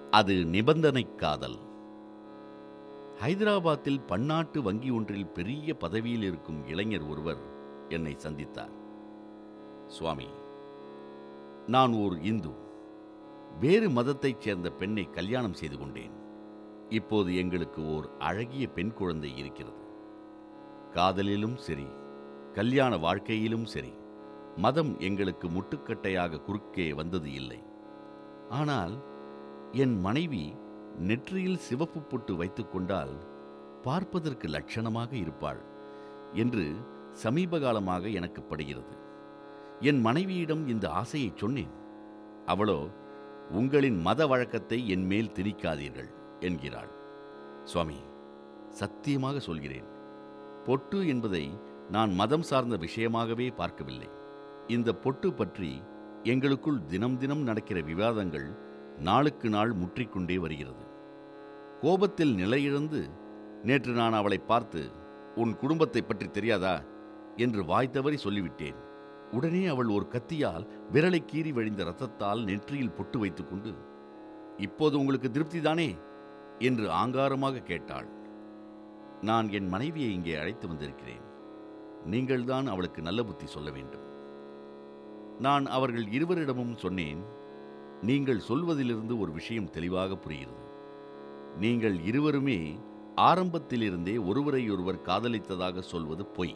அது நிபந்தனை காதல் ஹைதராபாத்தில் பன்னாட்டு வங்கி ஒன்றில் பெரிய பதவியில் இருக்கும் இளைஞர் ஒருவர் என்னை சந்தித்தார் சுவாமி நான் ஓர் இந்து வேறு மதத்தைச் சேர்ந்த பெண்ணை கல்யாணம் செய்து கொண்டேன் இப்போது எங்களுக்கு ஓர் அழகிய பெண் குழந்தை இருக்கிறது காதலிலும் சரி கல்யாண வாழ்க்கையிலும் சரி மதம் எங்களுக்கு முட்டுக்கட்டையாக குறுக்கே வந்தது இல்லை ஆனால் என் மனைவி நெற்றியில் சிவப்பு பொட்டு வைத்துக் கொண்டால் பார்ப்பதற்கு லட்சணமாக இருப்பாள் என்று சமீப காலமாக எனக்கு படுகிறது என் மனைவியிடம் இந்த ஆசையை சொன்னேன் அவளோ உங்களின் மத வழக்கத்தை என் மேல் திணிக்காதீர்கள் என்கிறாள் சுவாமி சத்தியமாக சொல்கிறேன் பொட்டு என்பதை நான் மதம் சார்ந்த விஷயமாகவே பார்க்கவில்லை இந்த பொட்டு பற்றி எங்களுக்குள் தினம் தினம் நடக்கிற விவாதங்கள் நாளுக்கு நாள் முற்றிக்கொண்டே வருகிறது கோபத்தில் நிலையிழந்து நேற்று நான் அவளை பார்த்து உன் குடும்பத்தை பற்றி தெரியாதா என்று வாய் தவறி சொல்லிவிட்டேன் உடனே அவள் ஒரு கத்தியால் விரலை கீறி வழிந்த ரத்தத்தால் நெற்றியில் பொட்டு வைத்துக்கொண்டு இப்போது உங்களுக்கு திருப்திதானே என்று ஆங்காரமாக கேட்டாள் நான் என் மனைவியை இங்கே அழைத்து வந்திருக்கிறேன் நீங்கள்தான் அவளுக்கு நல்ல புத்தி சொல்ல வேண்டும் நான் அவர்கள் இருவரிடமும் சொன்னேன் நீங்கள் சொல்வதிலிருந்து ஒரு விஷயம் தெளிவாக புரிகிறது நீங்கள் இருவருமே ஆரம்பத்திலிருந்தே ஒருவரையொருவர் காதலித்ததாக சொல்வது பொய்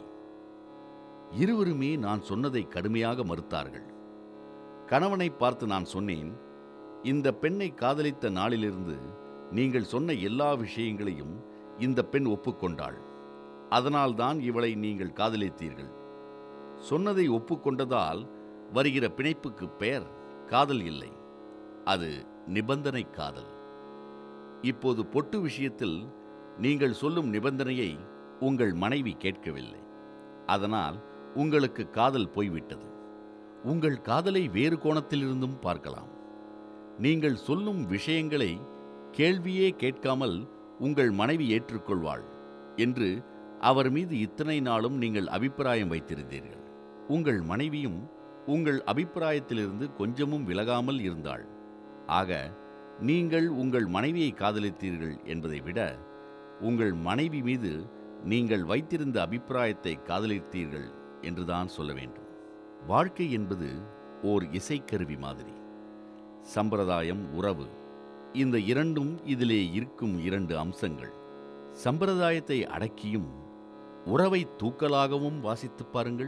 இருவருமே நான் சொன்னதை கடுமையாக மறுத்தார்கள் கணவனை பார்த்து நான் சொன்னேன் இந்த பெண்ணை காதலித்த நாளிலிருந்து நீங்கள் சொன்ன எல்லா விஷயங்களையும் இந்த பெண் ஒப்புக்கொண்டாள் அதனால்தான் இவளை நீங்கள் காதலித்தீர்கள் சொன்னதை ஒப்புக்கொண்டதால் வருகிற பிணைப்புக்கு பெயர் காதல் இல்லை அது நிபந்தனை காதல் இப்போது பொட்டு விஷயத்தில் நீங்கள் சொல்லும் நிபந்தனையை உங்கள் மனைவி கேட்கவில்லை அதனால் உங்களுக்கு காதல் போய்விட்டது உங்கள் காதலை வேறு கோணத்திலிருந்தும் பார்க்கலாம் நீங்கள் சொல்லும் விஷயங்களை கேள்வியே கேட்காமல் உங்கள் மனைவி ஏற்றுக்கொள்வாள் என்று அவர் மீது இத்தனை நாளும் நீங்கள் அபிப்பிராயம் வைத்திருந்தீர்கள் உங்கள் மனைவியும் உங்கள் அபிப்பிராயத்திலிருந்து கொஞ்சமும் விலகாமல் இருந்தாள் ஆக நீங்கள் உங்கள் மனைவியை காதலித்தீர்கள் என்பதை விட உங்கள் மனைவி மீது நீங்கள் வைத்திருந்த அபிப்பிராயத்தை காதலித்தீர்கள் என்றுதான் சொல்ல வேண்டும் வாழ்க்கை என்பது ஓர் இசைக்கருவி மாதிரி சம்பிரதாயம் உறவு இந்த இரண்டும் இதிலே இருக்கும் இரண்டு அம்சங்கள் சம்பிரதாயத்தை அடக்கியும் உறவை தூக்கலாகவும் வாசித்துப் பாருங்கள்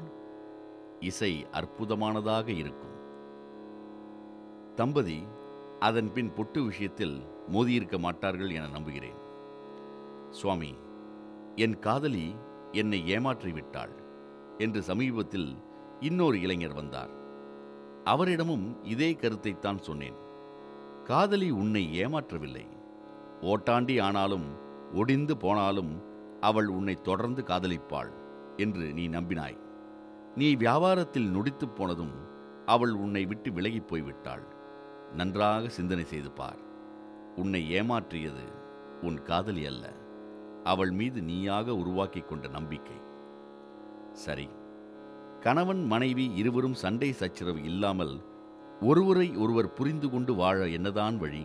இசை அற்புதமானதாக இருக்கும் தம்பதி அதன் பின் பொட்டு விஷயத்தில் மோதியிருக்க மாட்டார்கள் என நம்புகிறேன் சுவாமி என் காதலி என்னை ஏமாற்றி விட்டாள் என்று சமீபத்தில் இன்னொரு இளைஞர் வந்தார் அவரிடமும் இதே கருத்தைத்தான் சொன்னேன் காதலி உன்னை ஏமாற்றவில்லை ஓட்டாண்டி ஆனாலும் ஒடிந்து போனாலும் அவள் உன்னை தொடர்ந்து காதலிப்பாள் என்று நீ நம்பினாய் நீ வியாபாரத்தில் நொடித்துப் போனதும் அவள் உன்னை விட்டு விலகிப் போய்விட்டாள் நன்றாக சிந்தனை செய்து பார் உன்னை ஏமாற்றியது உன் காதலி அல்ல அவள் மீது நீயாக உருவாக்கிக் கொண்ட நம்பிக்கை சரி கணவன் மனைவி இருவரும் சண்டை சச்சரவு இல்லாமல் ஒருவரை ஒருவர் புரிந்து கொண்டு வாழ என்னதான் வழி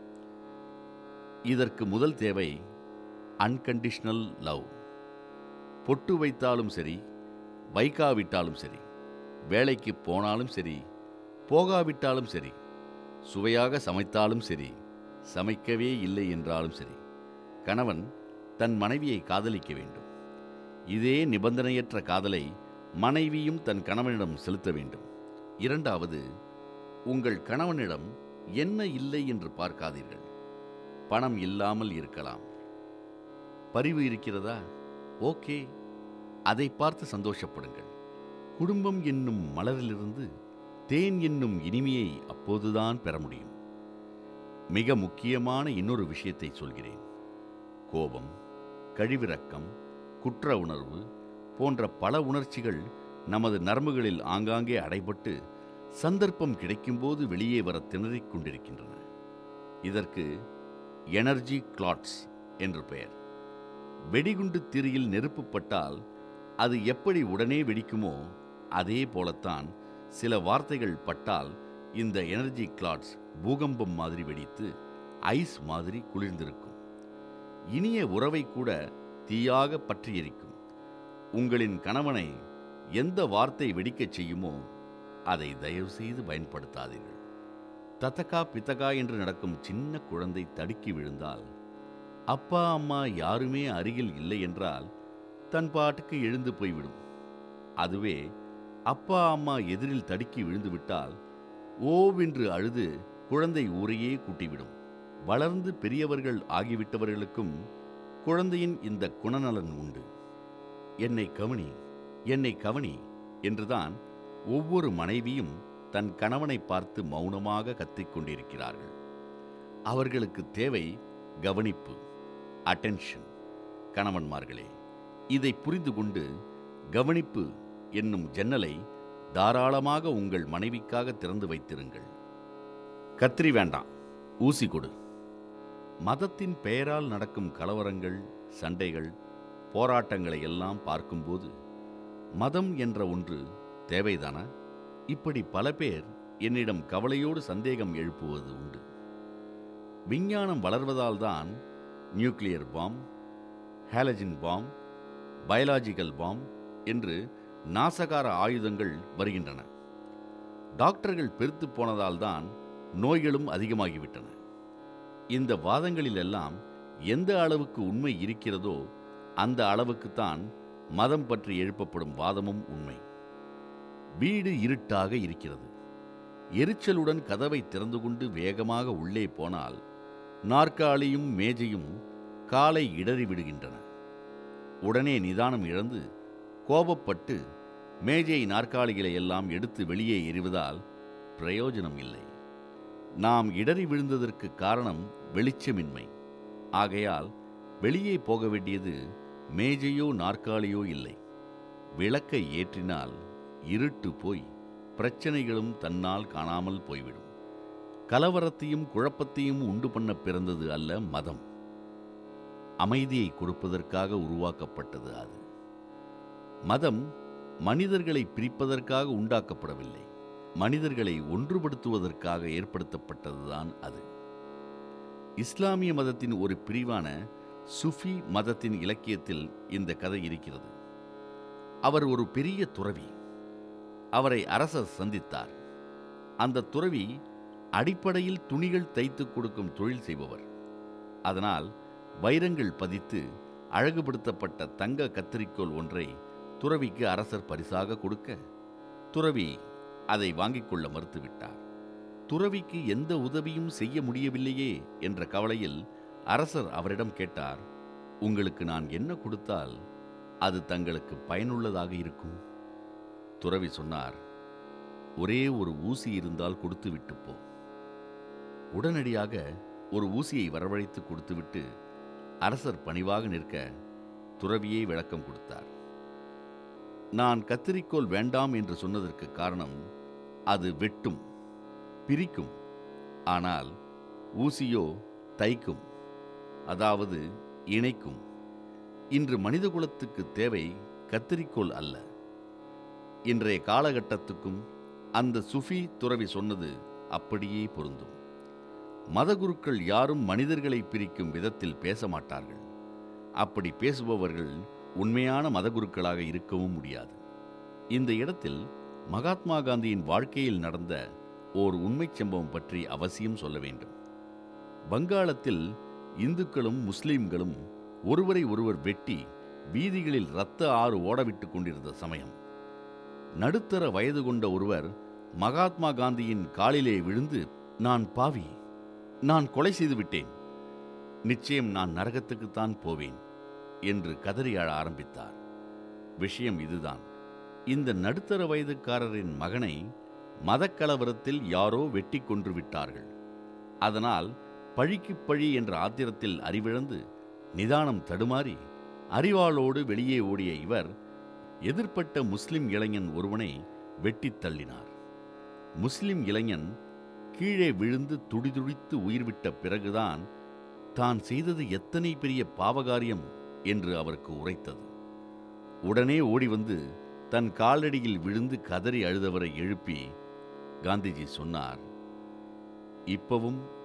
இதற்கு முதல் தேவை அன்கண்டிஷனல் லவ் பொட்டு வைத்தாலும் சரி வைக்காவிட்டாலும் சரி வேலைக்கு போனாலும் சரி போகாவிட்டாலும் சரி சுவையாக சமைத்தாலும் சரி சமைக்கவே இல்லை என்றாலும் சரி கணவன் தன் மனைவியை காதலிக்க வேண்டும் இதே நிபந்தனையற்ற காதலை மனைவியும் தன் கணவனிடம் செலுத்த வேண்டும் இரண்டாவது உங்கள் கணவனிடம் என்ன இல்லை என்று பார்க்காதீர்கள் பணம் இல்லாமல் இருக்கலாம் பரிவு இருக்கிறதா ஓகே அதை பார்த்து சந்தோஷப்படுங்கள் குடும்பம் என்னும் மலரிலிருந்து தேன் என்னும் இனிமையை அப்போதுதான் பெற முடியும் மிக முக்கியமான இன்னொரு விஷயத்தை சொல்கிறேன் கோபம் கழிவிரக்கம் குற்ற உணர்வு போன்ற பல உணர்ச்சிகள் நமது நரம்புகளில் ஆங்காங்கே அடைபட்டு சந்தர்ப்பம் கிடைக்கும்போது வெளியே வர திணறிக் கொண்டிருக்கின்றன இதற்கு எனர்ஜி கிளாட்ஸ் என்று பெயர் வெடிகுண்டு திரியில் நெருப்பு பட்டால் அது எப்படி உடனே வெடிக்குமோ அதே போலத்தான் சில வார்த்தைகள் பட்டால் இந்த எனர்ஜி கிளாட்ஸ் பூகம்பம் மாதிரி வெடித்து ஐஸ் மாதிரி குளிர்ந்திருக்கும் இனிய உறவை கூட தீயாக பற்றி எரிக்கும் உங்களின் கணவனை எந்த வார்த்தை வெடிக்கச் செய்யுமோ அதை தயவு செய்து பயன்படுத்தாதீர்கள் தத்தகா பித்தகா என்று நடக்கும் சின்ன குழந்தை தடுக்கி விழுந்தால் அப்பா அம்மா யாருமே அருகில் இல்லை என்றால் தன் பாட்டுக்கு எழுந்து போய்விடும் அதுவே அப்பா அம்மா எதிரில் தடுக்கி விழுந்து விட்டால் ஓவென்று அழுது குழந்தை ஊரையே கூட்டிவிடும் வளர்ந்து பெரியவர்கள் ஆகிவிட்டவர்களுக்கும் குழந்தையின் இந்த குணநலன் உண்டு என்னை கவனி என்னை கவனி என்றுதான் ஒவ்வொரு மனைவியும் தன் கணவனை பார்த்து மௌனமாக கத்திக் கொண்டிருக்கிறார்கள் அவர்களுக்கு தேவை கவனிப்பு அட்டென்ஷன் கணவன்மார்களே இதை புரிந்து கொண்டு கவனிப்பு என்னும் ஜன்னலை தாராளமாக உங்கள் மனைவிக்காக திறந்து வைத்திருங்கள் கத்திரி வேண்டாம் ஊசி கொடு மதத்தின் பெயரால் நடக்கும் கலவரங்கள் சண்டைகள் போராட்டங்களை எல்லாம் பார்க்கும்போது மதம் என்ற ஒன்று தேவைதானா இப்படி பல பேர் என்னிடம் கவலையோடு சந்தேகம் எழுப்புவது உண்டு விஞ்ஞானம் வளர்வதால்தான் nuclear bomb halogen bomb biological bomb என்று நாசகார ஆயுதங்கள் வருகின்றன டாக்டர்கள் பெருத்து போனதால்தான் நோய்களும் அதிகமாகிவிட்டன இந்த வாதங்களிலெல்லாம் எந்த அளவுக்கு உண்மை இருக்கிறதோ அந்த அளவுக்குத்தான் மதம் பற்றி எழுப்பப்படும் வாதமும் உண்மை வீடு இருட்டாக இருக்கிறது எரிச்சலுடன் கதவை திறந்து கொண்டு வேகமாக உள்ளே போனால் நாற்காலியும் மேஜையும் காலை இடறி விடுகின்றன உடனே நிதானம் இழந்து கோபப்பட்டு மேஜை நாற்காலிகளை எல்லாம் எடுத்து வெளியே எறிவதால் பிரயோஜனம் இல்லை நாம் இடறி விழுந்ததற்கு காரணம் வெளிச்சமின்மை ஆகையால் வெளியே போக வேண்டியது மேஜையோ நாற்காலியோ இல்லை விளக்கை ஏற்றினால் இருட்டு போய் பிரச்சனைகளும் தன்னால் காணாமல் போய்விடும் கலவரத்தையும் குழப்பத்தையும் உண்டு பண்ண பிறந்தது அல்ல மதம் அமைதியை கொடுப்பதற்காக உருவாக்கப்பட்டது அது மதம் மனிதர்களை பிரிப்பதற்காக உண்டாக்கப்படவில்லை மனிதர்களை ஒன்றுபடுத்துவதற்காக ஏற்படுத்தப்பட்டதுதான் அது இஸ்லாமிய மதத்தின் ஒரு பிரிவான சுஃபி மதத்தின் இலக்கியத்தில் இந்த கதை இருக்கிறது அவர் ஒரு பெரிய துறவி அவரை அரசர் சந்தித்தார் அந்த துறவி அடிப்படையில் துணிகள் தைத்துக் கொடுக்கும் தொழில் செய்பவர் அதனால் வைரங்கள் பதித்து அழகுபடுத்தப்பட்ட தங்க கத்தரிக்கோல் ஒன்றை துறவிக்கு அரசர் பரிசாக கொடுக்க துறவி அதை வாங்கிக் கொள்ள மறுத்துவிட்டார் துறவிக்கு எந்த உதவியும் செய்ய முடியவில்லையே என்ற கவலையில் அரசர் அவரிடம் கேட்டார் உங்களுக்கு நான் என்ன கொடுத்தால் அது தங்களுக்கு பயனுள்ளதாக இருக்கும் துறவி சொன்னார் ஒரே ஒரு ஊசி இருந்தால் கொடுத்துவிட்டு போ உடனடியாக ஒரு ஊசியை வரவழைத்து கொடுத்துவிட்டு அரசர் பணிவாக நிற்க துறவியே விளக்கம் கொடுத்தார் நான் கத்திரிக்கோல் வேண்டாம் என்று சொன்னதற்கு காரணம் அது வெட்டும் பிரிக்கும் ஆனால் ஊசியோ தைக்கும் அதாவது இணைக்கும் இன்று மனிதகுலத்துக்கு தேவை கத்திரிக்கோல் அல்ல இன்றைய காலகட்டத்துக்கும் அந்த சுஃபி துறவி சொன்னது அப்படியே பொருந்தும் மதகுருக்கள் யாரும் மனிதர்களை பிரிக்கும் விதத்தில் பேச மாட்டார்கள் அப்படி பேசுபவர்கள் உண்மையான மதகுருக்களாக இருக்கவும் முடியாது இந்த இடத்தில் மகாத்மா காந்தியின் வாழ்க்கையில் நடந்த ஓர் உண்மைச் சம்பவம் பற்றி அவசியம் சொல்ல வேண்டும் வங்காளத்தில் இந்துக்களும் முஸ்லிம்களும் ஒருவரை ஒருவர் வெட்டி வீதிகளில் இரத்த ஆறு ஓடவிட்டுக் கொண்டிருந்த சமயம் நடுத்தர வயது கொண்ட ஒருவர் மகாத்மா காந்தியின் காலிலே விழுந்து நான் பாவி நான் கொலை செய்து விட்டேன் நிச்சயம் நான் நரகத்துக்குத்தான் போவேன் என்று கதறி அழ ஆரம்பித்தார் விஷயம் இதுதான் இந்த நடுத்தர வயதுக்காரரின் மகனை மதக்கலவரத்தில் யாரோ வெட்டி கொன்று விட்டார்கள் அதனால் பழிக்கு பழி என்ற ஆத்திரத்தில் அறிவிழந்து நிதானம் தடுமாறி அறிவாளோடு வெளியே ஓடிய இவர் எதிர்ப்பட்ட முஸ்லிம் இளைஞன் ஒருவனை வெட்டித் தள்ளினார் முஸ்லிம் இளைஞன் கீழே விழுந்து துடிதுடித்து உயிர்விட்ட பிறகுதான் தான் செய்தது எத்தனை பெரிய பாவகாரியம் என்று அவருக்கு உரைத்தது உடனே ஓடி வந்து தன் காலடியில் விழுந்து கதறி அழுதவரை எழுப்பி காந்திஜி சொன்னார் இப்பவும்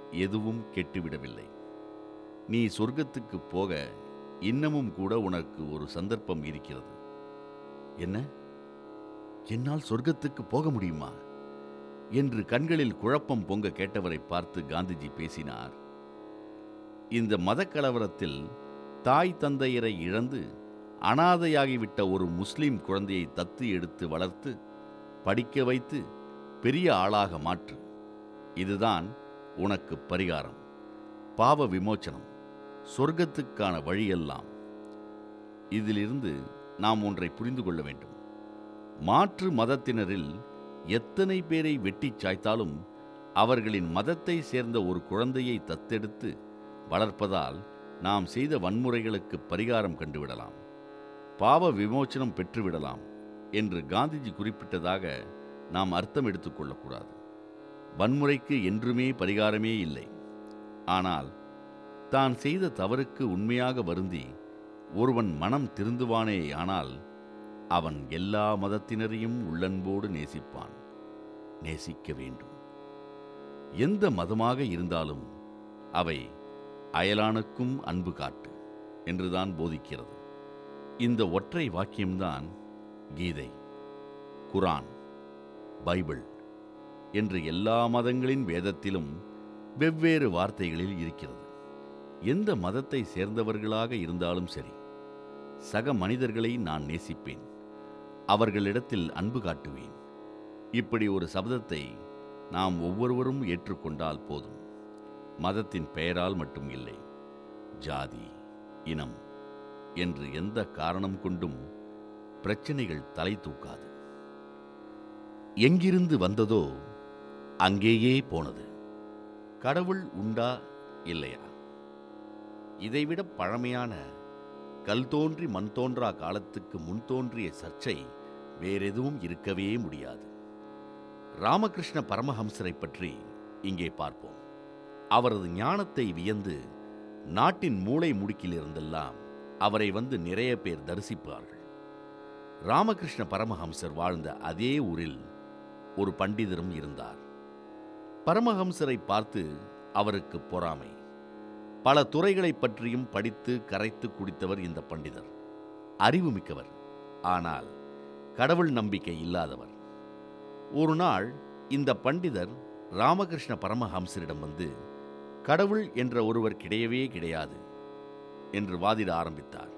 எதுவும் கெட்டுவிடவில்லை நீ சொர்க்கத்துக்கு போக இன்னமும் கூட உனக்கு ஒரு சந்தர்ப்பம் இருக்கிறது என்ன என்னால் சொர்க்கத்துக்கு போக முடியுமா என்று கண்களில் குழப்பம் பொங்க கேட்டவரை பார்த்து காந்திஜி பேசினார் இந்த மதக்கலவரத்தில் தாய் தந்தையரை இழந்து அனாதையாகிவிட்ட ஒரு முஸ்லிம் குழந்தையை தத்து எடுத்து வளர்த்து படிக்க வைத்து பெரிய ஆளாக மாற்று இதுதான் உனக்கு பரிகாரம் பாவ விமோச்சனம் சொர்க்கத்துக்கான வழியெல்லாம் இதிலிருந்து நாம் ஒன்றை புரிந்து கொள்ள வேண்டும் மாற்று மதத்தினரில் எத்தனை பேரை வெட்டிச் சாய்த்தாலும் அவர்களின் மதத்தை சேர்ந்த ஒரு குழந்தையை தத்தெடுத்து வளர்ப்பதால் நாம் செய்த வன்முறைகளுக்கு பரிகாரம் கண்டுவிடலாம் பாவ விமோச்சனம் பெற்றுவிடலாம் என்று காந்திஜி குறிப்பிட்டதாக நாம் அர்த்தம் எடுத்துக்கொள்ளக்கூடாது வன்முறைக்கு என்றுமே பரிகாரமே இல்லை ஆனால் தான் செய்த தவறுக்கு உண்மையாக வருந்தி ஒருவன் மனம் திருந்துவானேயானால் அவன் எல்லா மதத்தினரையும் உள்ளன்போடு நேசிப்பான் நேசிக்க வேண்டும் எந்த மதமாக இருந்தாலும் அவை அயலானுக்கும் அன்பு காட்டு என்றுதான் போதிக்கிறது இந்த ஒற்றை வாக்கியம்தான் கீதை குரான் பைபிள் என்று எல்லா மதங்களின் வேதத்திலும் வெவ்வேறு வார்த்தைகளில் இருக்கிறது எந்த மதத்தை சேர்ந்தவர்களாக இருந்தாலும் சரி சக மனிதர்களை நான் நேசிப்பேன் அவர்களிடத்தில் அன்பு காட்டுவேன் இப்படி ஒரு சபதத்தை நாம் ஒவ்வொருவரும் ஏற்றுக்கொண்டால் போதும் மதத்தின் பெயரால் மட்டும் இல்லை ஜாதி இனம் என்று எந்த காரணம் கொண்டும் பிரச்சனைகள் தலை தூக்காது எங்கிருந்து வந்ததோ அங்கேயே போனது கடவுள் உண்டா இல்லையா இதைவிட பழமையான கல் தோன்றி மண் தோன்றா காலத்துக்கு முன் தோன்றிய சர்ச்சை வேறெதுவும் இருக்கவே முடியாது ராமகிருஷ்ண பரமஹம்சரை பற்றி இங்கே பார்ப்போம் அவரது ஞானத்தை வியந்து நாட்டின் மூளை முடுக்கிலிருந்தெல்லாம் அவரை வந்து நிறைய பேர் தரிசிப்பார்கள் ராமகிருஷ்ண பரமஹம்சர் வாழ்ந்த அதே ஊரில் ஒரு பண்டிதரும் இருந்தார் பரமஹம்சரை பார்த்து அவருக்கு பொறாமை பல துறைகளைப் பற்றியும் படித்து கரைத்து குடித்தவர் இந்த பண்டிதர் அறிவு மிக்கவர் ஆனால் கடவுள் நம்பிக்கை இல்லாதவர் ஒரு நாள் இந்த பண்டிதர் ராமகிருஷ்ண பரமஹம்சரிடம் வந்து கடவுள் என்ற ஒருவர் கிடையவே கிடையாது என்று வாதிட ஆரம்பித்தார்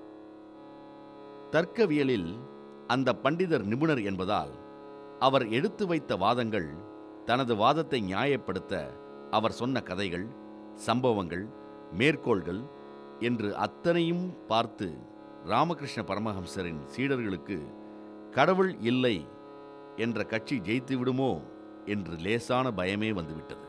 தர்க்கவியலில் அந்த பண்டிதர் நிபுணர் என்பதால் அவர் எடுத்து வைத்த வாதங்கள் தனது வாதத்தை நியாயப்படுத்த அவர் சொன்ன கதைகள் சம்பவங்கள் மேற்கோள்கள் என்று அத்தனையும் பார்த்து ராமகிருஷ்ண பரமஹம்சரின் சீடர்களுக்கு கடவுள் இல்லை என்ற கட்சி ஜெயித்து விடுமோ என்று லேசான பயமே வந்துவிட்டது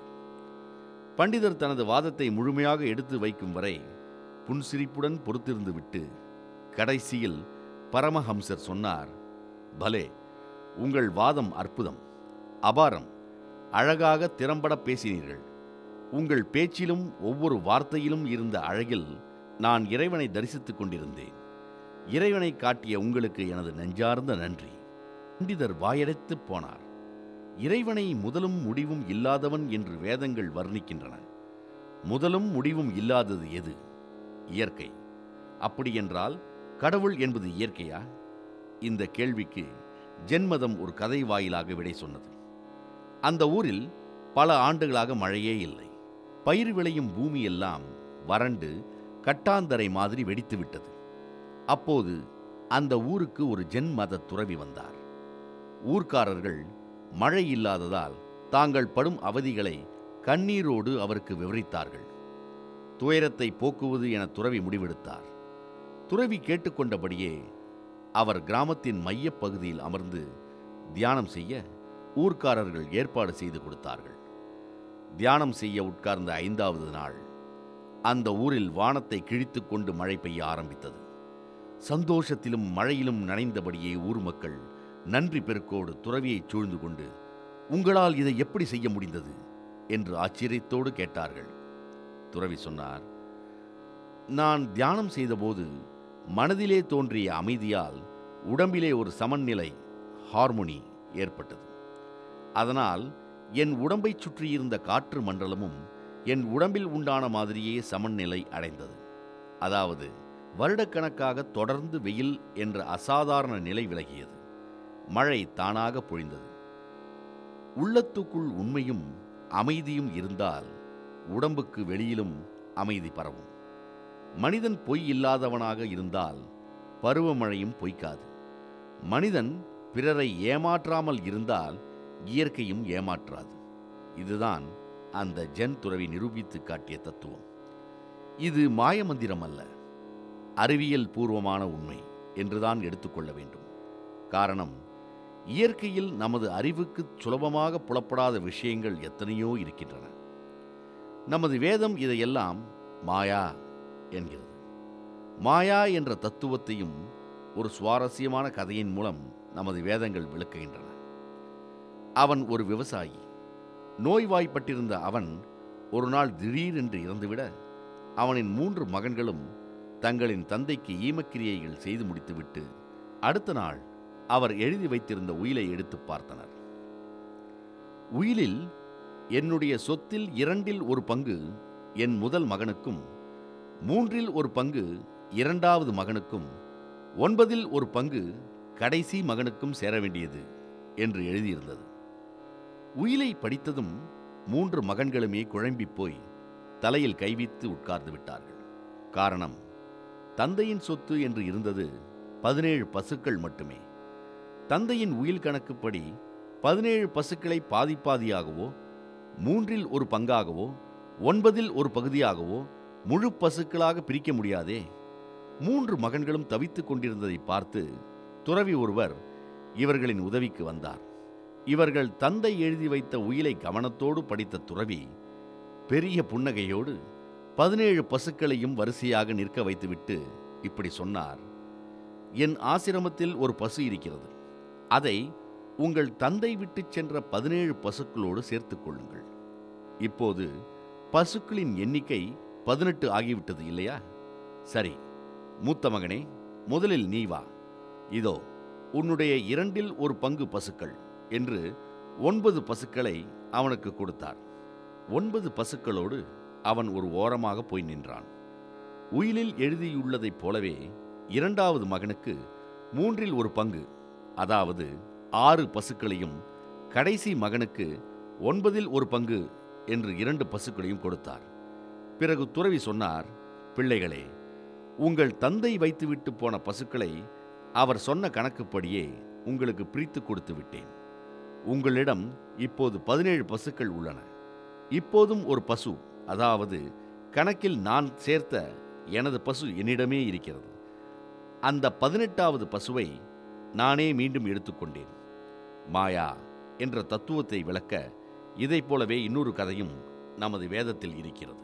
பண்டிதர் தனது வாதத்தை முழுமையாக எடுத்து வைக்கும் வரை புன்சிரிப்புடன் பொறுத்திருந்து விட்டு கடைசியில் பரமஹம்சர் சொன்னார் பலே உங்கள் வாதம் அற்புதம் அபாரம் அழகாக திறம்பட பேசினீர்கள் உங்கள் பேச்சிலும் ஒவ்வொரு வார்த்தையிலும் இருந்த அழகில் நான் இறைவனை தரிசித்துக் கொண்டிருந்தேன் இறைவனை காட்டிய உங்களுக்கு எனது நெஞ்சார்ந்த நன்றி பண்டிதர் வாயடைத்துப் போனார் இறைவனை முதலும் முடிவும் இல்லாதவன் என்று வேதங்கள் வர்ணிக்கின்றன முதலும் முடிவும் இல்லாதது எது இயற்கை அப்படியென்றால் கடவுள் என்பது இயற்கையா இந்த கேள்விக்கு ஜென்மதம் ஒரு கதை வாயிலாக விடை சொன்னது அந்த ஊரில் பல ஆண்டுகளாக மழையே இல்லை பயிர் விளையும் பூமியெல்லாம் வறண்டு கட்டாந்தரை மாதிரி வெடித்து விட்டது அப்போது அந்த ஊருக்கு ஒரு ஜென் மத துறவி வந்தார் ஊர்க்காரர்கள் மழை இல்லாததால் தாங்கள் படும் அவதிகளை கண்ணீரோடு அவருக்கு விவரித்தார்கள் துயரத்தை போக்குவது என துறவி முடிவெடுத்தார் துறவி கேட்டுக்கொண்டபடியே அவர் கிராமத்தின் மையப் பகுதியில் அமர்ந்து தியானம் செய்ய ஊர்க்காரர்கள் ஏற்பாடு செய்து கொடுத்தார்கள் தியானம் செய்ய உட்கார்ந்த ஐந்தாவது நாள் அந்த ஊரில் வானத்தை கிழித்துக் கொண்டு மழை பெய்ய ஆரம்பித்தது சந்தோஷத்திலும் மழையிலும் நனைந்தபடியே ஊர் மக்கள் நன்றி பெருக்கோடு துறவியைச் சூழ்ந்து கொண்டு உங்களால் இதை எப்படி செய்ய முடிந்தது என்று ஆச்சரியத்தோடு கேட்டார்கள் துறவி சொன்னார் நான் தியானம் செய்தபோது மனதிலே தோன்றிய அமைதியால் உடம்பிலே ஒரு சமநிலை ஹார்மோனி ஏற்பட்டது அதனால் என் உடம்பைச் சுற்றியிருந்த காற்று மண்டலமும் என் உடம்பில் உண்டான மாதிரியே சமநிலை அடைந்தது அதாவது வருடக்கணக்காக தொடர்ந்து வெயில் என்ற அசாதாரண நிலை விலகியது மழை தானாக பொழிந்தது உள்ளத்துக்குள் உண்மையும் அமைதியும் இருந்தால் உடம்புக்கு வெளியிலும் அமைதி பரவும் மனிதன் பொய் இல்லாதவனாக இருந்தால் பருவமழையும் பொய்க்காது மனிதன் பிறரை ஏமாற்றாமல் இருந்தால் இயற்கையும் ஏமாற்றாது இதுதான் அந்த ஜென் துறவி நிரூபித்து காட்டிய தத்துவம் இது மாயமந்திரம் அல்ல அறிவியல் பூர்வமான உண்மை என்றுதான் எடுத்துக்கொள்ள வேண்டும் காரணம் இயற்கையில் நமது அறிவுக்கு சுலபமாக புலப்படாத விஷயங்கள் எத்தனையோ இருக்கின்றன நமது வேதம் இதையெல்லாம் மாயா என்கிறது மாயா என்ற தத்துவத்தையும் ஒரு சுவாரஸ்யமான கதையின் மூலம் நமது வேதங்கள் விளக்குகின்றன அவன் ஒரு விவசாயி நோய்வாய்ப்பட்டிருந்த அவன் ஒரு நாள் திடீரென்று இறந்துவிட அவனின் மூன்று மகன்களும் தங்களின் தந்தைக்கு ஈமக்கிரியைகள் செய்து முடித்துவிட்டு அடுத்த நாள் அவர் எழுதி வைத்திருந்த உயிலை எடுத்து பார்த்தனர் உயிலில் என்னுடைய சொத்தில் இரண்டில் ஒரு பங்கு என் முதல் மகனுக்கும் மூன்றில் ஒரு பங்கு இரண்டாவது மகனுக்கும் ஒன்பதில் ஒரு பங்கு கடைசி மகனுக்கும் சேர வேண்டியது என்று எழுதியிருந்தது உயிலை படித்ததும் மூன்று மகன்களுமே குழம்பிப் போய் தலையில் கைவித்து உட்கார்ந்து விட்டார்கள் காரணம் தந்தையின் சொத்து என்று இருந்தது பதினேழு பசுக்கள் மட்டுமே தந்தையின் உயில் கணக்குப்படி பதினேழு பசுக்களை பாதி பாதியாகவோ மூன்றில் ஒரு பங்காகவோ ஒன்பதில் ஒரு பகுதியாகவோ முழு பசுக்களாக பிரிக்க முடியாதே மூன்று மகன்களும் தவித்துக் கொண்டிருந்ததை பார்த்து துறவி ஒருவர் இவர்களின் உதவிக்கு வந்தார் இவர்கள் தந்தை எழுதி வைத்த உயிலை கவனத்தோடு படித்த துறவி பெரிய புன்னகையோடு பதினேழு பசுக்களையும் வரிசையாக நிற்க வைத்துவிட்டு இப்படி சொன்னார் என் ஆசிரமத்தில் ஒரு பசு இருக்கிறது அதை உங்கள் தந்தை விட்டுச் சென்ற பதினேழு பசுக்களோடு சேர்த்துக் கொள்ளுங்கள் இப்போது பசுக்களின் எண்ணிக்கை பதினெட்டு ஆகிவிட்டது இல்லையா சரி மூத்த மகனே முதலில் நீ வா இதோ உன்னுடைய இரண்டில் ஒரு பங்கு பசுக்கள் என்று ஒன்பது பசுக்களை அவனுக்கு கொடுத்தார் ஒன்பது பசுக்களோடு அவன் ஒரு ஓரமாக போய் நின்றான் உயிலில் எழுதியுள்ளதைப் போலவே இரண்டாவது மகனுக்கு மூன்றில் ஒரு பங்கு அதாவது ஆறு பசுக்களையும் கடைசி மகனுக்கு ஒன்பதில் ஒரு பங்கு என்று இரண்டு பசுக்களையும் கொடுத்தார் பிறகு துறவி சொன்னார் பிள்ளைகளே உங்கள் தந்தை வைத்துவிட்டு போன பசுக்களை அவர் சொன்ன கணக்குப்படியே உங்களுக்கு பிரித்து கொடுத்து விட்டேன் உங்களிடம் இப்போது பதினேழு பசுக்கள் உள்ளன இப்போதும் ஒரு பசு அதாவது கணக்கில் நான் சேர்த்த எனது பசு என்னிடமே இருக்கிறது அந்த பதினெட்டாவது பசுவை நானே மீண்டும் எடுத்துக்கொண்டேன் மாயா என்ற தத்துவத்தை விளக்க இதைப் போலவே இன்னொரு கதையும் நமது வேதத்தில் இருக்கிறது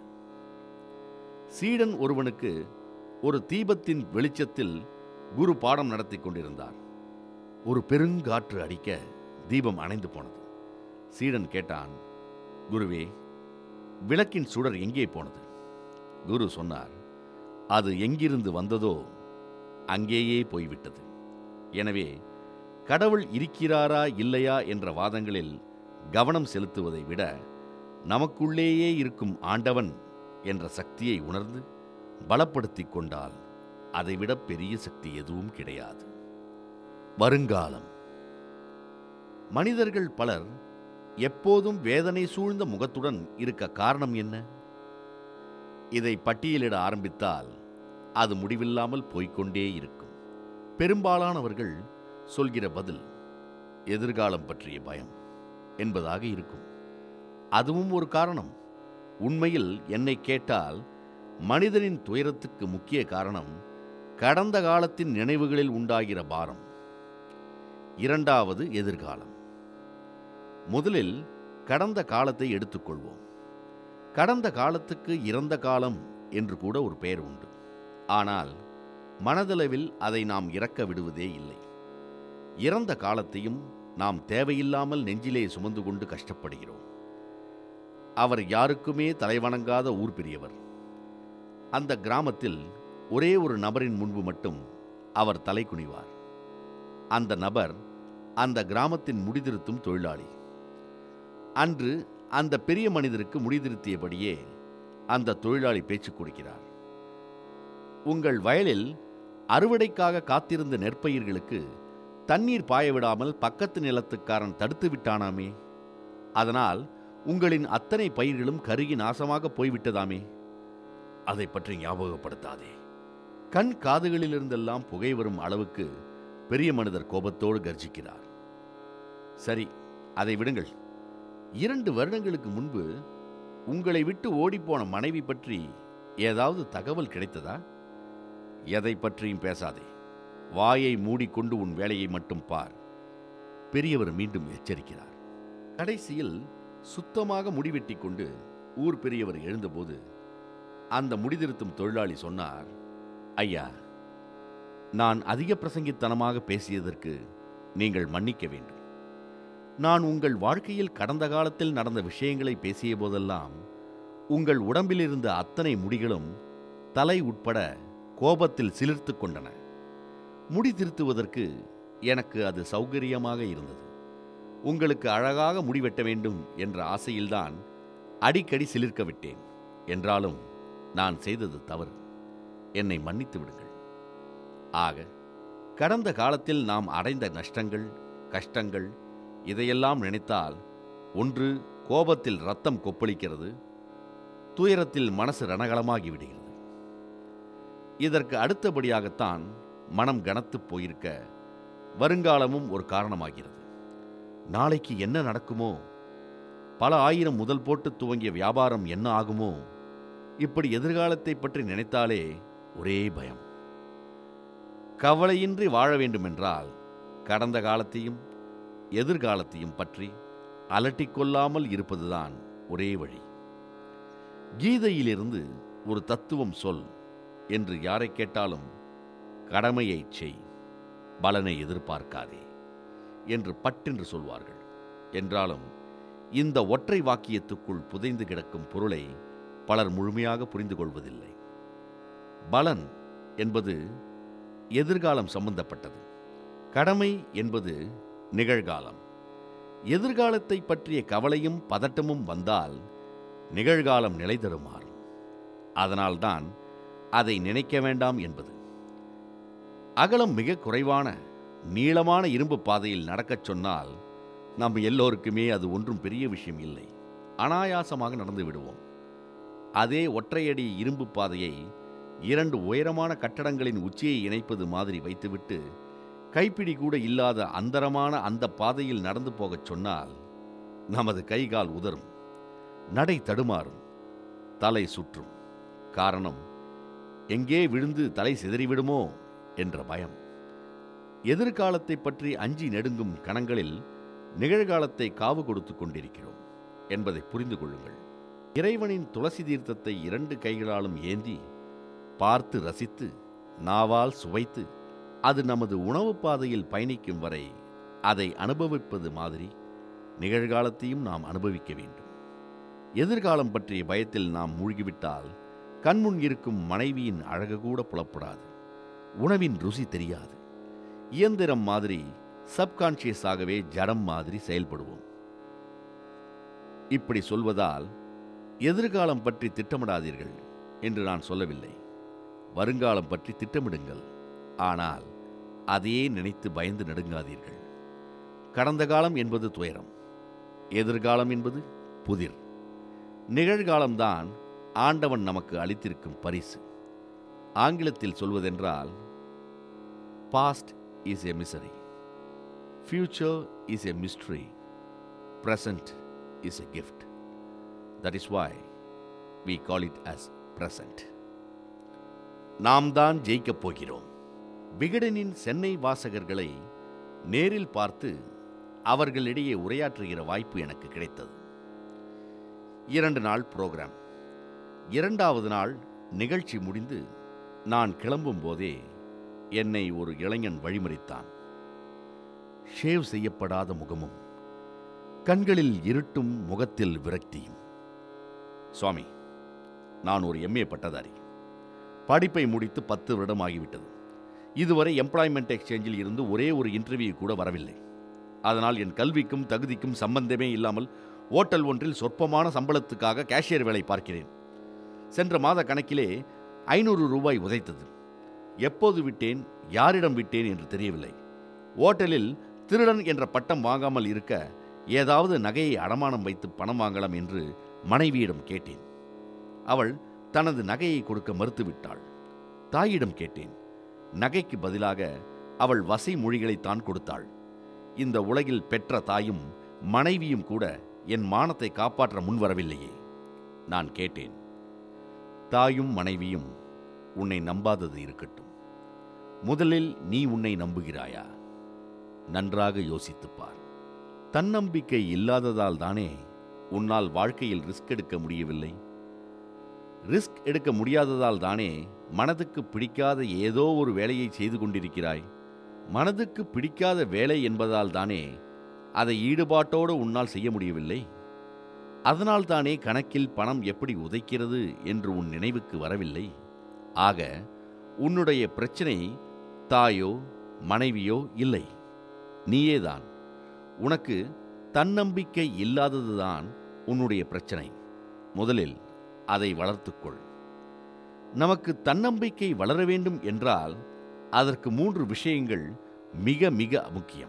சீடன் ஒருவனுக்கு ஒரு தீபத்தின் வெளிச்சத்தில் குரு பாடம் நடத்தி கொண்டிருந்தார் ஒரு பெருங்காற்று அடிக்க தீபம் அணைந்து போனது சீடன் கேட்டான் குருவே விளக்கின் சுடர் எங்கே போனது குரு சொன்னார் அது எங்கிருந்து வந்ததோ அங்கேயே போய்விட்டது எனவே கடவுள் இருக்கிறாரா இல்லையா என்ற வாதங்களில் கவனம் செலுத்துவதை விட நமக்குள்ளேயே இருக்கும் ஆண்டவன் என்ற சக்தியை உணர்ந்து பலப்படுத்திக் கொண்டால் அதைவிட பெரிய சக்தி எதுவும் கிடையாது வருங்காலம் மனிதர்கள் பலர் எப்போதும் வேதனை சூழ்ந்த முகத்துடன் இருக்க காரணம் என்ன இதை பட்டியலிட ஆரம்பித்தால் அது முடிவில்லாமல் போய்க்கொண்டே இருக்கும் பெரும்பாலானவர்கள் சொல்கிற பதில் எதிர்காலம் பற்றிய பயம் என்பதாக இருக்கும் அதுவும் ஒரு காரணம் உண்மையில் என்னை கேட்டால் மனிதனின் துயரத்துக்கு முக்கிய காரணம் கடந்த காலத்தின் நினைவுகளில் உண்டாகிற பாரம் இரண்டாவது எதிர்காலம் முதலில் கடந்த காலத்தை எடுத்துக்கொள்வோம் கடந்த காலத்துக்கு இறந்த காலம் என்று கூட ஒரு பெயர் உண்டு ஆனால் மனதளவில் அதை நாம் இறக்க விடுவதே இல்லை இறந்த காலத்தையும் நாம் தேவையில்லாமல் நெஞ்சிலே சுமந்து கொண்டு கஷ்டப்படுகிறோம் அவர் யாருக்குமே தலைவணங்காத ஊர் பெரியவர் அந்த கிராமத்தில் ஒரே ஒரு நபரின் முன்பு மட்டும் அவர் தலை குனிவார் அந்த நபர் அந்த கிராமத்தின் முடிதிருத்தும் தொழிலாளி அன்று அந்த பெரிய மனிதருக்கு முடிதிருத்தியபடியே அந்த தொழிலாளி பேச்சு கொடுக்கிறார் உங்கள் வயலில் அறுவடைக்காக காத்திருந்த நெற்பயிர்களுக்கு தண்ணீர் பாய விடாமல் பக்கத்து நிலத்துக்காரன் தடுத்து விட்டானாமே அதனால் உங்களின் அத்தனை பயிர்களும் கருகி நாசமாக போய்விட்டதாமே அதை பற்றி ஞாபகப்படுத்தாதே கண் காதுகளிலிருந்தெல்லாம் புகை வரும் அளவுக்கு பெரிய மனிதர் கோபத்தோடு கர்ஜிக்கிறார் சரி அதை விடுங்கள் இரண்டு வருடங்களுக்கு முன்பு உங்களை விட்டு ஓடிப்போன மனைவி பற்றி ஏதாவது தகவல் கிடைத்ததா எதை பற்றியும் பேசாதே வாயை மூடிக்கொண்டு உன் வேலையை மட்டும் பார் பெரியவர் மீண்டும் எச்சரிக்கிறார் கடைசியில் சுத்தமாக முடிவெட்டி கொண்டு ஊர் பெரியவர் எழுந்தபோது அந்த முடிதிருத்தும் தொழிலாளி சொன்னார் ஐயா நான் அதிக பிரசங்கித்தனமாக பேசியதற்கு நீங்கள் மன்னிக்க வேண்டும் நான் உங்கள் வாழ்க்கையில் கடந்த காலத்தில் நடந்த விஷயங்களை பேசிய போதெல்லாம் உங்கள் உடம்பில் இருந்த அத்தனை முடிகளும் தலை உட்பட கோபத்தில் சிலிர்த்து கொண்டன முடி திருத்துவதற்கு எனக்கு அது சௌகரியமாக இருந்தது உங்களுக்கு அழகாக முடி வெட்ட வேண்டும் என்ற ஆசையில்தான் அடிக்கடி சிலிர்க்க விட்டேன் என்றாலும் நான் செய்தது தவறு என்னை மன்னித்து விடுங்கள் ஆக கடந்த காலத்தில் நாம் அடைந்த நஷ்டங்கள் கஷ்டங்கள் இதையெல்லாம் நினைத்தால் ஒன்று கோபத்தில் ரத்தம் கொப்பளிக்கிறது துயரத்தில் மனசு ரணகலமாகி விடுகிறது இதற்கு அடுத்தபடியாகத்தான் மனம் கனத்துப் போயிருக்க வருங்காலமும் ஒரு காரணமாகிறது நாளைக்கு என்ன நடக்குமோ பல ஆயிரம் முதல் போட்டு துவங்கிய வியாபாரம் என்ன ஆகுமோ இப்படி எதிர்காலத்தை பற்றி நினைத்தாலே ஒரே பயம் கவலையின்றி வாழ வேண்டுமென்றால் கடந்த காலத்தையும் எதிர்காலத்தையும் பற்றி அலட்டிக்கொள்ளாமல் இருப்பதுதான் ஒரே வழி கீதையிலிருந்து ஒரு தத்துவம் சொல் என்று யாரை கேட்டாலும் கடமையைச் செய் பலனை எதிர்பார்க்காதே என்று பட்டென்று சொல்வார்கள் என்றாலும் இந்த ஒற்றை வாக்கியத்துக்குள் புதைந்து கிடக்கும் பொருளை பலர் முழுமையாக புரிந்து கொள்வதில்லை பலன் என்பது எதிர்காலம் சம்பந்தப்பட்டது கடமை என்பது நிகழ்காலம் எதிர்காலத்தை பற்றிய கவலையும் பதட்டமும் வந்தால் நிகழ்காலம் நிலை தருமாறும் அதனால்தான் அதை நினைக்க வேண்டாம் என்பது அகலம் மிக குறைவான நீளமான இரும்பு பாதையில் நடக்கச் சொன்னால் நம் எல்லோருக்குமே அது ஒன்றும் பெரிய விஷயம் இல்லை அனாயாசமாக நடந்து விடுவோம் அதே ஒற்றையடி இரும்பு பாதையை இரண்டு உயரமான கட்டடங்களின் உச்சியை இணைப்பது மாதிரி வைத்துவிட்டு கைப்பிடி கூட இல்லாத அந்தரமான அந்த பாதையில் நடந்து போகச் சொன்னால் நமது கைகால் உதறும் நடை தடுமாறும் தலை சுற்றும் காரணம் எங்கே விழுந்து தலை சிதறிவிடுமோ என்ற பயம் எதிர்காலத்தை பற்றி அஞ்சி நெடுங்கும் கணங்களில் நிகழ்காலத்தை காவு கொடுத்து கொண்டிருக்கிறோம் என்பதை புரிந்து கொள்ளுங்கள் இறைவனின் துளசி தீர்த்தத்தை இரண்டு கைகளாலும் ஏந்தி பார்த்து ரசித்து நாவால் சுவைத்து அது நமது உணவு பாதையில் பயணிக்கும் வரை அதை அனுபவிப்பது மாதிரி நிகழ்காலத்தையும் நாம் அனுபவிக்க வேண்டும் எதிர்காலம் பற்றிய பயத்தில் நாம் மூழ்கிவிட்டால் கண்முன் இருக்கும் மனைவியின் அழகு கூட புலப்படாது உணவின் ருசி தெரியாது இயந்திரம் மாதிரி சப்கான்ஷியஸாகவே ஜடம் மாதிரி செயல்படுவோம் இப்படி சொல்வதால் எதிர்காலம் பற்றி திட்டமிடாதீர்கள் என்று நான் சொல்லவில்லை வருங்காலம் பற்றி திட்டமிடுங்கள் ஆனால் அதையே நினைத்து பயந்து நடுங்காதீர்கள் கடந்த காலம் என்பது துயரம் எதிர்காலம் என்பது புதிர் நிகழ்காலம்தான் ஆண்டவன் நமக்கு அளித்திருக்கும் பரிசு ஆங்கிலத்தில் சொல்வதென்றால் past is a misery future is a mystery present is a gift. That is why we call it as present. நாம் தான் ஜெயிக்கப் போகிறோம் விகடனின் சென்னை வாசகர்களை நேரில் பார்த்து அவர்களிடையே உரையாற்றுகிற வாய்ப்பு எனக்கு கிடைத்தது இரண்டு நாள் புரோகிராம் இரண்டாவது நாள் நிகழ்ச்சி முடிந்து நான் கிளம்பும் போதே என்னை ஒரு இளைஞன் வழிமறித்தான் ஷேவ் செய்யப்படாத முகமும் கண்களில் இருட்டும் முகத்தில் விரக்தியும் சுவாமி நான் ஒரு எம்ஏ பட்டதாரி படிப்பை முடித்து பத்து வருடம் ஆகிவிட்டது இதுவரை எம்ப்ளாய்மெண்ட் எக்ஸ்சேஞ்சில் இருந்து ஒரே ஒரு இன்டர்வியூ கூட வரவில்லை அதனால் என் கல்விக்கும் தகுதிக்கும் சம்பந்தமே இல்லாமல் ஓட்டல் ஒன்றில் சொற்பமான சம்பளத்துக்காக கேஷியர் வேலை பார்க்கிறேன் சென்ற மாத கணக்கிலே ஐநூறு ரூபாய் உதைத்தது எப்போது விட்டேன் யாரிடம் விட்டேன் என்று தெரியவில்லை ஓட்டலில் திருடன் என்ற பட்டம் வாங்காமல் இருக்க ஏதாவது நகையை அடமானம் வைத்து பணம் வாங்கலாம் என்று மனைவியிடம் கேட்டேன் அவள் தனது நகையை கொடுக்க மறுத்துவிட்டாள் தாயிடம் கேட்டேன் நகைக்கு பதிலாக அவள் வசை மொழிகளை தான் கொடுத்தாள் இந்த உலகில் பெற்ற தாயும் மனைவியும் கூட என் மானத்தை காப்பாற்ற முன்வரவில்லையே நான் கேட்டேன் தாயும் மனைவியும் உன்னை நம்பாதது இருக்கட்டும் முதலில் நீ உன்னை நம்புகிறாயா நன்றாக யோசித்துப் பார் தன்னம்பிக்கை இல்லாததால் தானே உன்னால் வாழ்க்கையில் ரிஸ்க் எடுக்க முடியவில்லை ரிஸ்க் எடுக்க முடியாததால் தானே மனதுக்கு பிடிக்காத ஏதோ ஒரு வேலையை செய்து கொண்டிருக்கிறாய் மனதுக்கு பிடிக்காத வேலை என்பதால் தானே அதை ஈடுபாட்டோடு உன்னால் செய்ய முடியவில்லை அதனால் தானே கணக்கில் பணம் எப்படி உதைக்கிறது என்று உன் நினைவுக்கு வரவில்லை ஆக உன்னுடைய பிரச்சனை தாயோ மனைவியோ இல்லை நீயேதான் உனக்கு தன்னம்பிக்கை இல்லாததுதான் உன்னுடைய பிரச்சனை முதலில் அதை வளர்த்துக்கொள் நமக்கு தன்னம்பிக்கை வளர வேண்டும் என்றால் அதற்கு மூன்று விஷயங்கள் மிக மிக முக்கியம்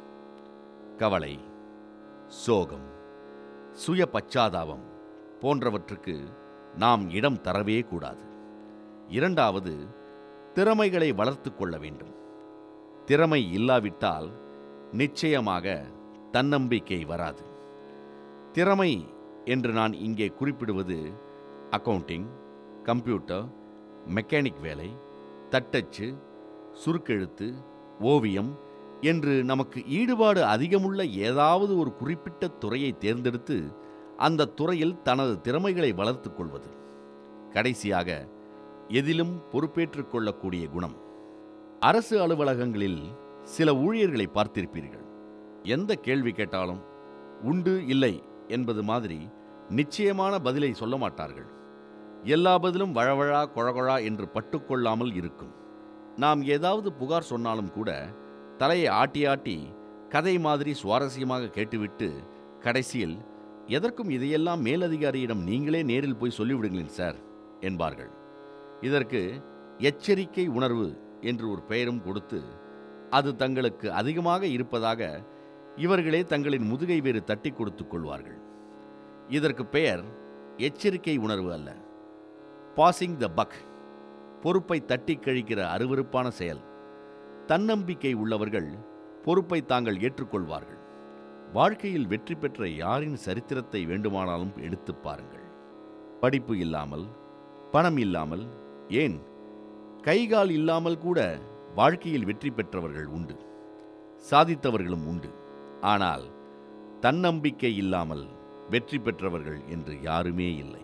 கவலை சோகம் சுய பச்சாதாபம் போன்றவற்றுக்கு நாம் இடம் தரவே கூடாது இரண்டாவது திறமைகளை வளர்த்து கொள்ள வேண்டும் திறமை இல்லாவிட்டால் நிச்சயமாக தன்னம்பிக்கை வராது திறமை என்று நான் இங்கே குறிப்பிடுவது அக்கவுண்டிங் கம்ப்யூட்டர் மெக்கானிக் வேலை தட்டச்சு சுருக்கெழுத்து ஓவியம் என்று நமக்கு ஈடுபாடு அதிகமுள்ள ஏதாவது ஒரு குறிப்பிட்ட துறையை தேர்ந்தெடுத்து அந்த துறையில் தனது திறமைகளை வளர்த்துக் கொள்வது கடைசியாக எதிலும் பொறுப்பேற்றுக் கொள்ளக்கூடிய குணம் அரசு அலுவலகங்களில் சில ஊழியர்களை பார்த்திருப்பீர்கள் எந்த கேள்வி கேட்டாலும் உண்டு இல்லை என்பது மாதிரி நிச்சயமான பதிலை சொல்ல மாட்டார்கள் எல்லா பதிலும் வழவழா கொழகொழா என்று பட்டுக்கொள்ளாமல் இருக்கும் நாம் ஏதாவது புகார் சொன்னாலும் கூட தலையை ஆட்டி ஆட்டி கதை மாதிரி சுவாரஸ்யமாக கேட்டுவிட்டு கடைசியில் எதற்கும் இதையெல்லாம் மேலதிகாரியிடம் நீங்களே நேரில் போய் சொல்லிவிடுங்களேன் சார் என்பார்கள் இதற்கு எச்சரிக்கை உணர்வு என்று ஒரு பெயரும் கொடுத்து அது தங்களுக்கு அதிகமாக இருப்பதாக இவர்களே தங்களின் முதுகை வேறு தட்டி கொடுத்துக் கொள்வார்கள் இதற்கு பெயர் எச்சரிக்கை உணர்வு அல்ல பாசிங் த பக் பொறுப்பை தட்டி கழிக்கிற அருவருப்பான செயல் தன்னம்பிக்கை உள்ளவர்கள் பொறுப்பை தாங்கள் ஏற்றுக்கொள்வார்கள் வாழ்க்கையில் வெற்றி பெற்ற யாரின் சரித்திரத்தை வேண்டுமானாலும் எடுத்துப் பாருங்கள் படிப்பு இல்லாமல் பணம் இல்லாமல் ஏன் கைகால் இல்லாமல் கூட வாழ்க்கையில் வெற்றி பெற்றவர்கள் உண்டு சாதித்தவர்களும் உண்டு ஆனால் தன்னம்பிக்கை இல்லாமல் வெற்றி பெற்றவர்கள் என்று யாருமே இல்லை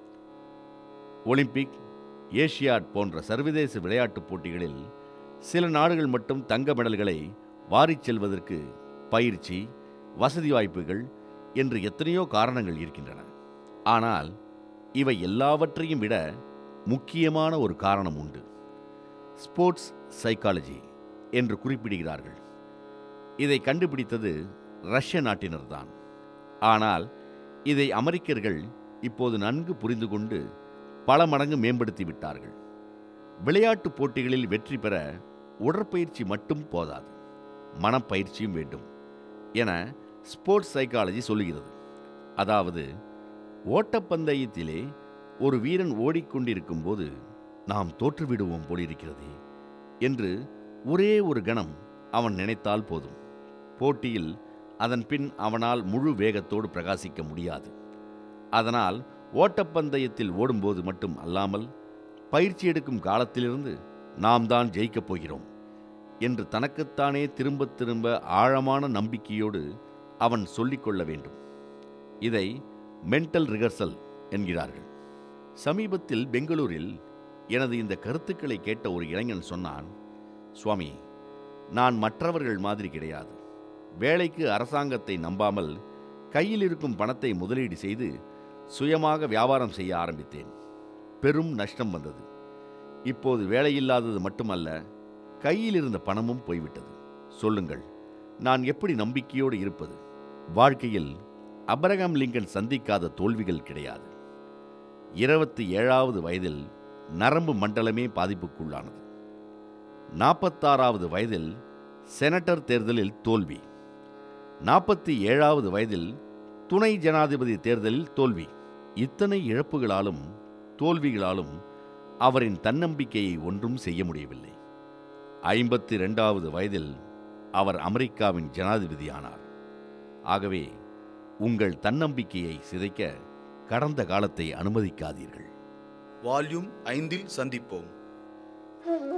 ஒலிம்பிக் ஏஷியாட் போன்ற சர்வதேச விளையாட்டுப் போட்டிகளில் சில நாடுகள் மட்டும் தங்க மெடல்களை வாரிச் செல்வதற்கு பயிற்சி வசதி வாய்ப்புகள் என்று எத்தனையோ காரணங்கள் இருக்கின்றன ஆனால் இவை எல்லாவற்றையும் விட முக்கியமான ஒரு காரணம் உண்டு ஸ்போர்ட்ஸ் சைக்காலஜி என்று குறிப்பிடுகிறார்கள் இதை கண்டுபிடித்தது ரஷ்ய நாட்டினர்தான் ஆனால் இதை அமெரிக்கர்கள் இப்போது நன்கு புரிந்து கொண்டு பல மடங்கு மேம்படுத்தி விட்டார்கள் விளையாட்டுப் போட்டிகளில் வெற்றி பெற உடற்பயிற்சி மட்டும் போதாது மனப்பயிற்சியும் வேண்டும் என ஸ்போர்ட்ஸ் சைக்காலஜி சொல்லுகிறது அதாவது ஓட்டப்பந்தயத்திலே ஒரு வீரன் ஓடிக்கொண்டிருக்கும் போது நாம் தோற்றுவிடுவோம் போலிருக்கிறதே என்று ஒரே ஒரு கணம் அவன் நினைத்தால் போதும் போட்டியில் அதன் பின் அவனால் முழு வேகத்தோடு பிரகாசிக்க முடியாது அதனால் ஓட்டப்பந்தயத்தில் ஓடும்போது மட்டும் அல்லாமல் பயிற்சி எடுக்கும் காலத்திலிருந்து நாம் தான் ஜெயிக்கப் போகிறோம் என்று தனக்குத்தானே திரும்ப திரும்ப ஆழமான நம்பிக்கையோடு அவன் சொல்லிக்கொள்ள வேண்டும் இதை மென்டல் ரிஹர்சல் என்கிறார்கள் சமீபத்தில் பெங்களூரில் எனது இந்த கருத்துக்களை கேட்ட ஒரு இளைஞன் சொன்னான் சுவாமி நான் மற்றவர்கள் மாதிரி கிடையாது வேலைக்கு அரசாங்கத்தை நம்பாமல் கையில் இருக்கும் பணத்தை முதலீடு செய்து சுயமாக வியாபாரம் செய்ய ஆரம்பித்தேன் பெரும் நஷ்டம் வந்தது இப்போது வேலையில்லாதது மட்டுமல்ல கையில் இருந்த பணமும் போய்விட்டது சொல்லுங்கள் நான் எப்படி நம்பிக்கையோடு இருப்பது வாழ்க்கையில் அப்ரஹாம் லிங்கன் சந்திக்காத தோல்விகள் கிடையாது இருபத்தி ஏழாவது வயதில் நரம்பு மண்டலமே பாதிப்புக்குள்ளானது நாற்பத்தாறாவது வயதில் செனட்டர் தேர்தலில் தோல்வி நாற்பத்தி ஏழாவது வயதில் துணை ஜனாதிபதி தேர்தலில் தோல்வி இத்தனை இழப்புகளாலும் தோல்விகளாலும் அவரின் தன்னம்பிக்கையை ஒன்றும் செய்ய முடியவில்லை ஐம்பத்தி ரெண்டாவது வயதில் அவர் அமெரிக்காவின் ஜனாதிபதியானார் ஆகவே உங்கள் தன்னம்பிக்கையை சிதைக்க கடந்த காலத்தை அனுமதிக்காதீர்கள் வால்யூம் ஐந்தில் சந்திப்போம்